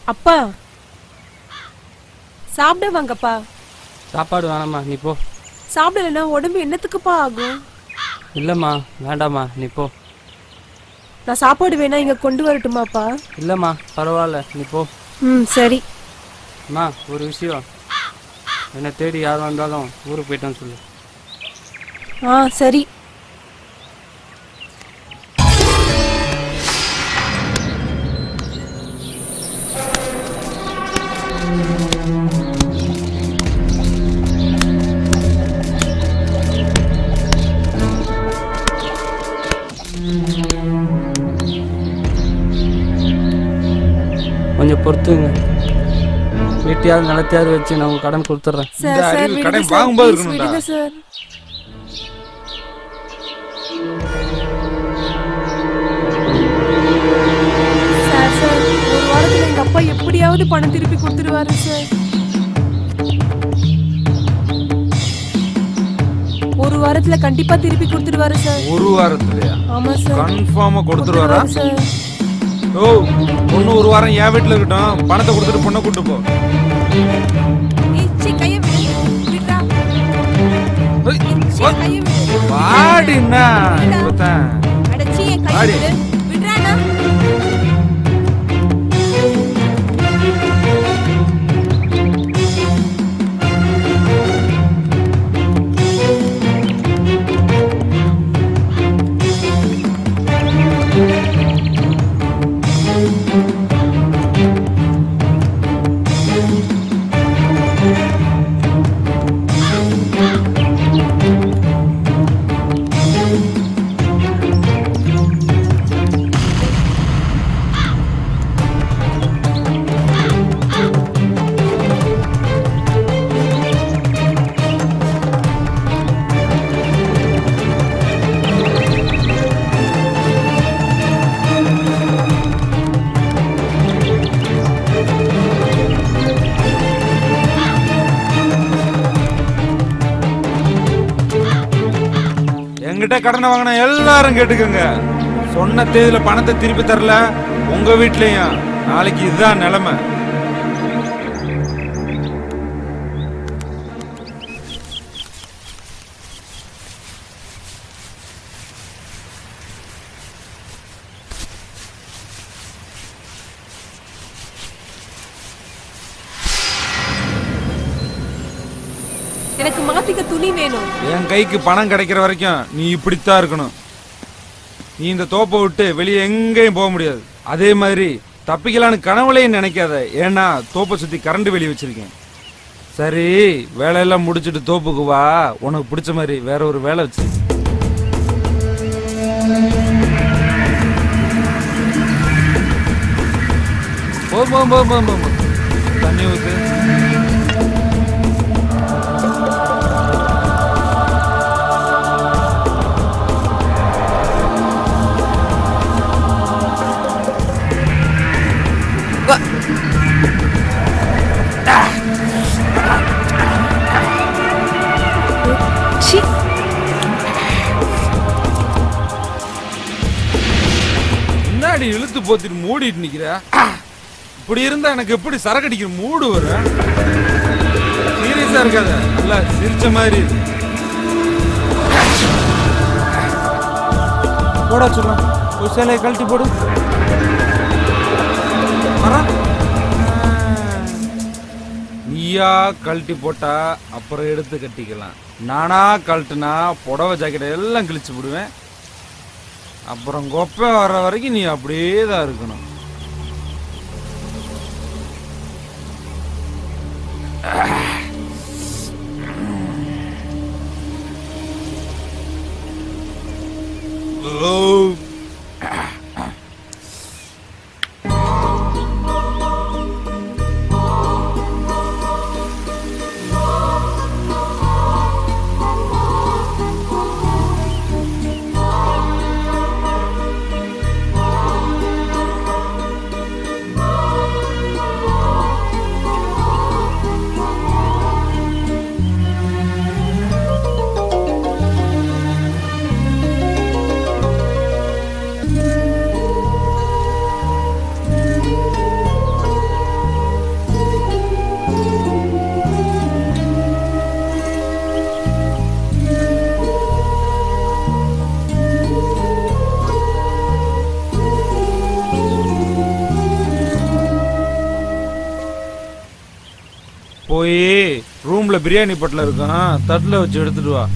அப்பா சாப்பிட வாங்கப்பா சாப்பாடு வேணாம்மா நீ போ சாப்பிடலன்னா உடம்பு என்னத்துக்குப்பா ஆகும் இல்லைம்மா வேண்டாம்மா நீ போ நான் சாப்பாடு வேணா இங்க கொண்டு வரட்டுமாப்பா இல்லைம்மா பரவாயில்ல நீ போ ம் சரி அம்மா ஒரு விஷயம் என்னை தேடி யார் வந்தாலும் ஊருக்கு போயிட்டேன்னு சொல்லு ஆ சரி கொஞ்சம் பொறுத்துங்க வீட்டையாவது நிலத்தையாவது வச்சு நான் உங்க கடன் கொடுத்துட்றேன் சார் இந்த சார் அறிவு விடுங்க கடன் சார் வாங்கும்போது ப்ளீஸ் இருக்கணும்டா. விடுங்க சார் சார் சார் ஒரு வாரத்துல எங்க அப்பா எப்படியாவது பணம் திருப்பி கொடுத்துருவாரு சார் ஒரு வாரத்துல கண்டிப்பா திருப்பி கொடுத்துருவாரு சார் ஒரு வாரத்துலயா ஆமா சார் கன்ஃபார்மா கொடுத்துருவாரா கொடுத்துருவாரு சார் ஓ பொண்ணு ஒரு வாரம் என் வீட்டுல இருக்கட்டும் பணத்தை கொடுத்துட்டு பொண்ணை கூட்டு போ ஏய், சீ, கையை விடு. விடுடா. ஏய், சீ, வா- கையை விடு. வாடி என்ன இப்பதான். அட, சீ, என் கையை ஆடி. விடு. விடுறானா? என்கிட்ட கடனை வாங்கின எல்லாரும் கேட்டுக்கோங்க சொன்ன தேதியில பணத்தை திருப்பி தரல உங்க வீட்லயும் நாளைக்கு இதுதான் நிலைமை எனக்கு மாத்திக்க துணி வேணும் என் கைக்கு பணம் கிடைக்கிற வரைக்கும் நீ இப்படித்தான் இருக்கணும் நீ இந்த தோப்பை விட்டு வெளியே எங்கேயும் போக முடியாது அதே மாதிரி தப்பிக்கலான்னு கனவுலையும் நினைக்காத ஏன்னா தோப்பை சுத்தி கரண்ட் வெளியே வச்சிருக்கேன் சரி வேலையெல்லாம் முடிச்சிட்டு தோப்புக்கு வா உனக்கு பிடிச்ச மாதிரி வேற ஒரு வேலை வச்சிருக்கேன் போ போ போ போ போ, போ. தண்ணி ஊத்து சீ. முன்னாடி இழுத்து போத்திட்டு மூடிட்டு நிக்கிற இப்படி இருந்தா எனக்கு எப்படி சரக்கு அடிக்கிற மூடு வரும் சீரியஸா இருக்காத நல்லா சிரிச்ச மாதிரி இருக்கு. போடா சொல்லுங்க ஒரு சேலையை கழட்டி போடு வரேன். நீயா கழட்டி போட்டா அப்புறம் எடுத்து கட்டிக்கலாம் நானா கழட்டுனா புடவை ஜாக்கெட் எல்லாம் கிழிச்சு விடுவேன் அப்புறம் கொப்பை வர்ற வரைக்கும் நீ அப்படியே தான் இருக்கணும் ஓ போய் ரூம்ல பிரியாணி பொட்டலம் இருக்கும் தட்டுல வச்சு எடுத்துட்டு வா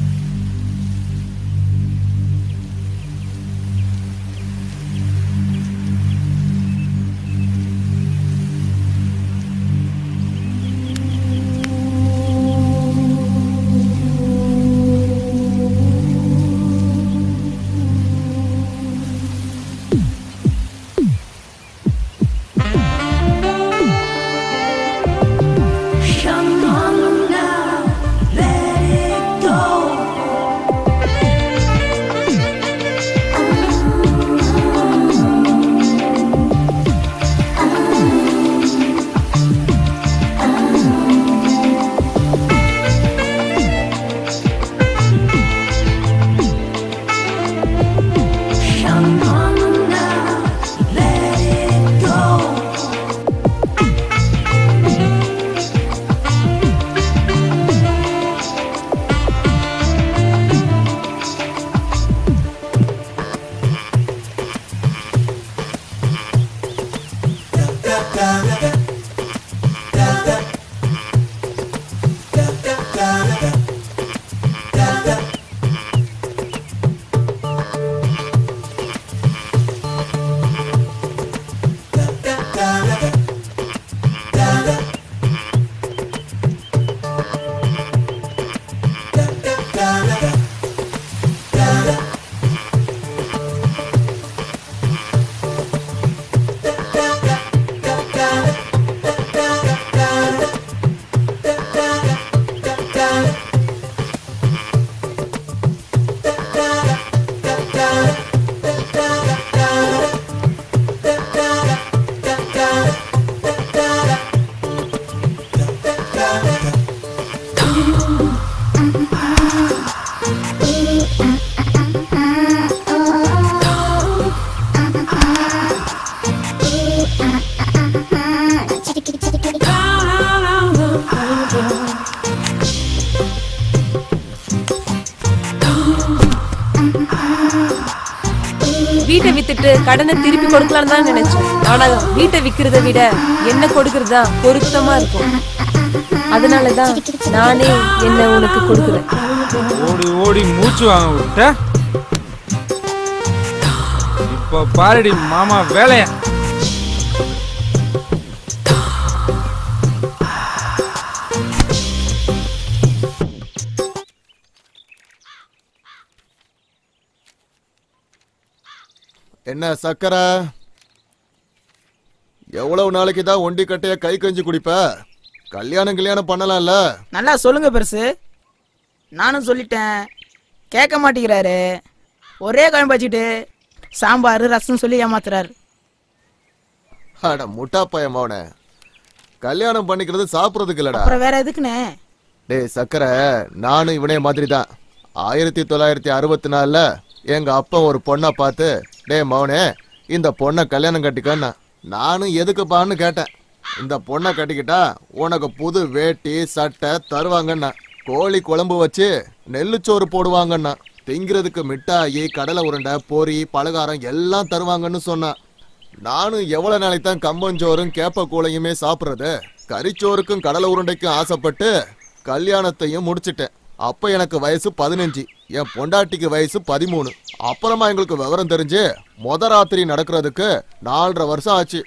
வீட்டை வித்துட்டு கடனை திருப்பி கொடுக்கலாம்னு தான் நினைச்சேன் ஆனா வீட்டை விக்கிறத விட என்ன கொடுக்கறது தான் பொருத்தமா இருக்கும் அதனாலதான் நானே என்ன உனக்கு கொடுக்குறேன் ஓடி ஓடி மூச்சு வாங்க விட்ட இப்ப பாருடி மாமா வேலைய என்ன சக்கரை எவ்வளவு நாளைக்கு தான் ஒண்டி கட்டைய கை கஞ்சி குடிப்ப கல்யாணம் கல்யாணம் பண்ணலாம்ல நல்லா சொல்லுங்க பெருசு நானும் சொல்லிட்டேன் கேட்க மாட்டேங்கிறாரு ஒரே குழம்பு வச்சுக்கிட்டு சாம்பார் ரசம் சொல்லி ஏமாத்துறாரு அட முட்டா பையன் மவனே கல்யாணம் பண்ணிக்கிறது சாப்பிட்றதுக்கு இல்லடா அப்புறம் வேற எதுக்குண்ணே டேய் சக்கரை நானும் இவனே மாதிரி தான் ஆயிரத்தி தொள்ளாயிரத்தி அறுபத்தி நாலுல எங்க அப்பா ஒரு பொண்ணை பார்த்து டேய் மவனே இந்த பொண்ணை கல்யாணம் கட்டிக்கன்னா நானும் எதுக்குப்பான்னு கேட்டேன் இந்த பொண்ணை கட்டிக்கிட்டா உனக்கு புது வேட்டி சட்டை தருவாங்கண்ணா கோழி குழம்பு வச்சு நெல்லுச்சோறு போடுவாங்கண்ணா திங்கிறதுக்கு மிட்டாயி கடலை உருண்டை பொரி பலகாரம் எல்லாம் தருவாங்கன்னு சொன்னான் நானும் எவ்வளவு நாளைக்கு தான் கம்பஞ்சோறும் கேப்ப கூளையுமே சாப்பிட்றது கறிச்சோறுக்கும் கடலை உருண்டைக்கும் ஆசைப்பட்டு கல்யாணத்தையும் முடிச்சிட்டேன் அப்ப எனக்கு வயசு பதினஞ்சு என் பொண்டாட்டிக்கு வயசு பதிமூணு அப்புறமா எங்களுக்கு விவரம் தெரிஞ்சு மொத ராத்திரி நடக்கிறதுக்கு நாலரை வருஷம் ஆச்சு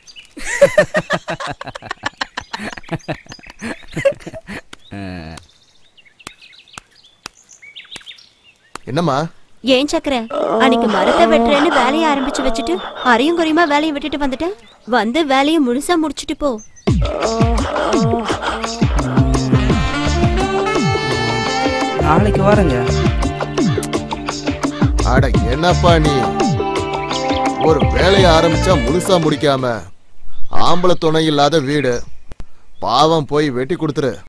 என்னம்மா ஏன் சக்கர அன்னைக்கு மரத்தை வெட்டுறேன்னு வேலையை ஆரம்பிச்சு வச்சுட்டு அரையும் குறையுமா வேலையை விட்டுட்டு வந்துட்டேன் வந்து வேலையை முழுசா முடிச்சிட்டு போ நாளைக்கு வரேங்க அட என்னப்பா நீ ஒரு வேலையை ஆரம்பிச்சா முழுசா முடிக்காம ஆம்பளை துணை இல்லாத வீடு பாவம் போய் வெட்டி கொடுத்துரு